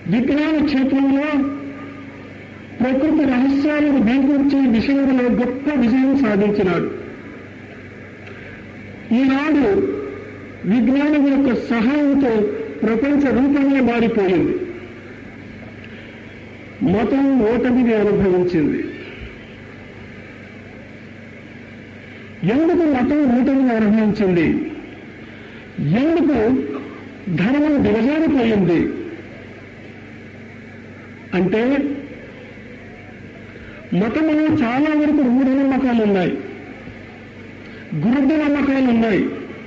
విజ్ఞాన క్షేత్రంలో ప్రకృతి రహస్యాలను బీకూర్చే విషయంలో గొప్ప విజయం సాధించినాడు ఈనాడు విజ్ఞానం యొక్క సహాయంతో ప్రపంచ రూపమే మారిపోయింది మతం ఓటమిని అనుభవించింది ఎందుకు మతం ఓటమిని అనుభవించింది ఎందుకు ధర్మం దిగజారిపోయింది అంటే మతంలో చాలా వరకు మూఢ నమ్మకాలు ఉన్నాయి గురుడు నమ్మకాలు ఉన్నాయి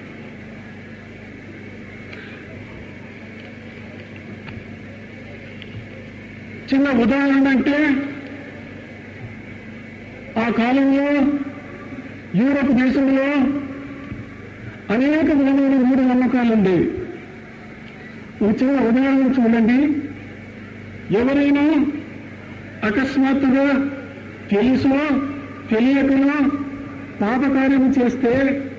చిన్న ఉదాహరణ అంటే ఆ కాలంలో యూరప్ దేశంలో అనేక విధమైన మూడు నమ్మకాలు ఉండేవి ఒక చిన్న ఉదాహరణ చూడండి ఎవరైనా అకస్మాత్తుగా తెలుసో తెలియకనో పాపకార్యం చేస్తే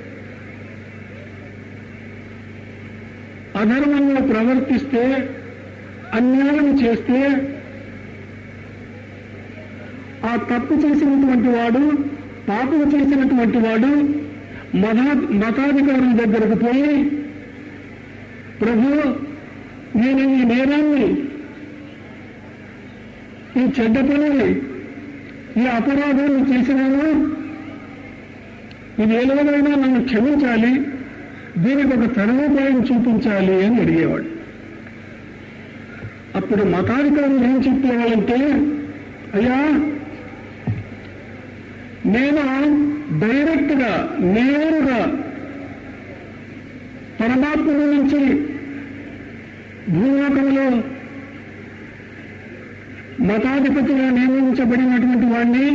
అధర్మంలో ప్రవర్తిస్తే అన్యాయం చేస్తే ఆ తప్పు చేసినటువంటి వాడు పాపం చేసినటువంటి వాడు మతా మతాధికారుల దగ్గరకు పోయి ప్రభు నేను ఈ నేరాన్ని ఈ చెడ్డ పనిని ఈ అపరాధాన్ని చేసినాను ఇది ఏదైనా నన్ను క్షమించాలి దీనికి ఒక తరుణోపాయం చూపించాలి అని అడిగేవాడు అప్పుడు మతాధికారులు ఏం చెప్పేవాళ్ళంటే అయ్యా నేను డైరెక్ట్ గా నేరుగా పరమాత్మ నుంచి భూలోకంలో మతాధిపతిగా నియమించబడినటువంటి వాణ్ణి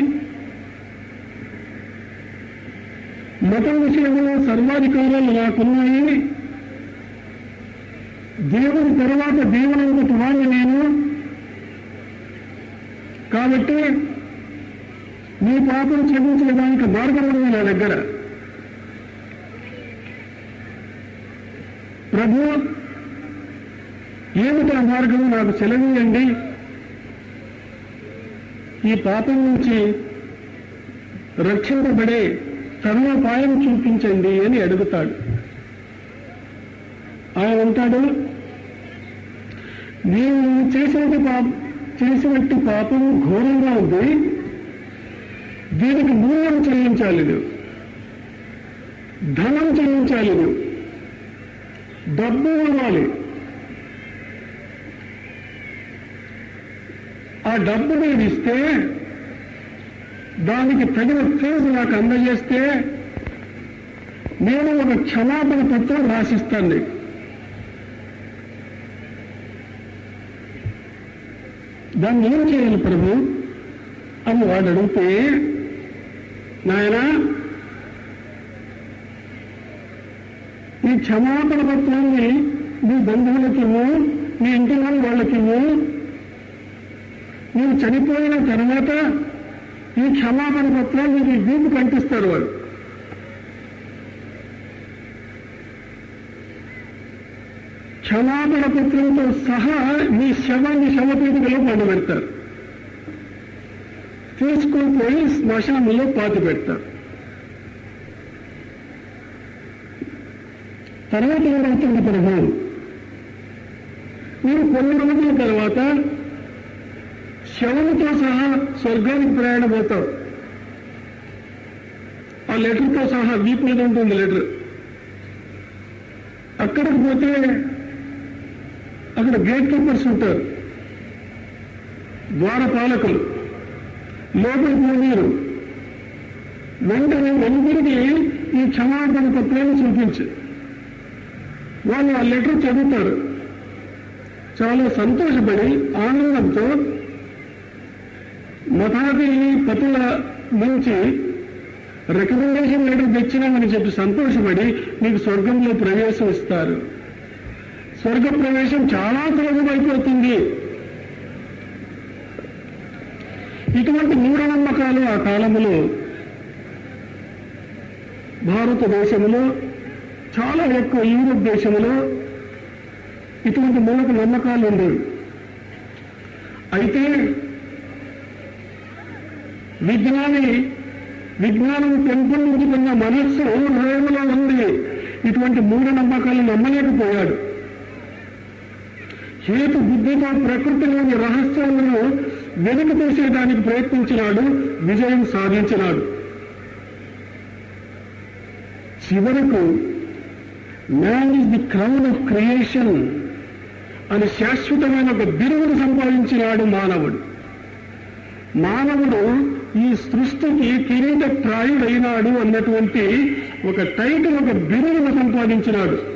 మతం విషయంలో సర్వాధికారాలు నాకున్నాయి దేవుని తర్వాత దేవుని వాణ్ణి నేను కాబట్టి నీ పాపం క్షమించడానికి మార్గం ఉంది నా దగ్గర ప్రభు ఏమిటి ఆ మార్గం నాకు సెలవీయండి ఈ పాపం నుంచి రక్షింపబడే తరుణోపాయం చూపించండి అని అడుగుతాడు ఆయన అంటాడు నీవు చేసినట్టు పాప చేసినట్టు పాపం ఘోరంగా ఉంది దీనికి మూల్యం చెల్లించాలి నువ్వు ధనం చెల్లించాలి నువ్వు డబ్బు ఇవ్వాలి ఆ డబ్బు నేను ఇస్తే దానికి తగిన ఫీజు నాకు అందజేస్తే నేను ఒక క్షమాపణ పత్రం రాసిస్తాను నీకు దాన్ని ఏం చేయాలి ప్రభు అని వాడు అడిగితే నాయన ఈ క్షమాపణ పత్రాన్ని నీ బంధువులకివ్వు నీ ఇంటి వాళ్ళకివ్వు నీవు చనిపోయిన తర్వాత ఈ క్షమాపణ పత్రాన్ని నీ వీపు కంటిస్తారు వాడు క్షమాపణ పత్రంతో సహా మీ శవాన్ని శవపీఠికలో పండబెడతారు తీసుకొని పోయి శ్మశానంలో పాతి పెడతారు తర్వాత ఏమవుతుంది ప్రభు మీరు కొన్ని రోజుల తర్వాత శవముతో సహా స్వర్గానికి ప్రయాణమవుతావు ఆ లెటర్తో సహా వీప్ మీద ఉంటుంది లెటర్ అక్కడికి పోతే అక్కడ గేట్ కీపర్స్ ఉంటారు ద్వారపాలకులు లోపలికి పోనీరు వెంటనే నలుగురికి ఈ క్షమాపణ పత్రాన్ని చూపించు వాళ్ళు ఆ లెటర్ చదువుతారు చాలా సంతోషపడి ఆనందంతో మతాది పతుల నుంచి రికమెండేషన్ లెటర్ తెచ్చినామని చెప్పి సంతోషపడి మీకు స్వర్గంలో ప్రవేశం ఇస్తారు స్వర్గ ప్రవేశం చాలా సులభమైపోతుంది ఇటువంటి మూఢనమ్మకాలు ఆ కాలంలో భారతదేశంలో చాలా ఎక్కువ యూరోప్ దేశంలో ఇటువంటి మూలక నమ్మకాలు ఉండేవి అయితే విజ్ఞాని విజ్ఞానం పెంపొందించుకున్న మనస్సు హృదయంలో ఉంది ఇటువంటి మూఢనమ్మకాలను నమ్మలేకపోయాడు హేతు బుద్ధితో ప్రకృతిలోని రహస్యాలను వెనుక తీసేయడానికి ప్రయత్నించినాడు విజయం సాధించినాడు చివరకు man is the crown of creation అని శాశ్వతమైన ఒక బిరువును సంపాదించినాడు మానవుడు మానవుడు ఈ సృష్టికి కిరీట ప్రాయుడైనాడు అన్నటువంటి ఒక టైటిల్ ఒక బిరువును సంపాదించినాడు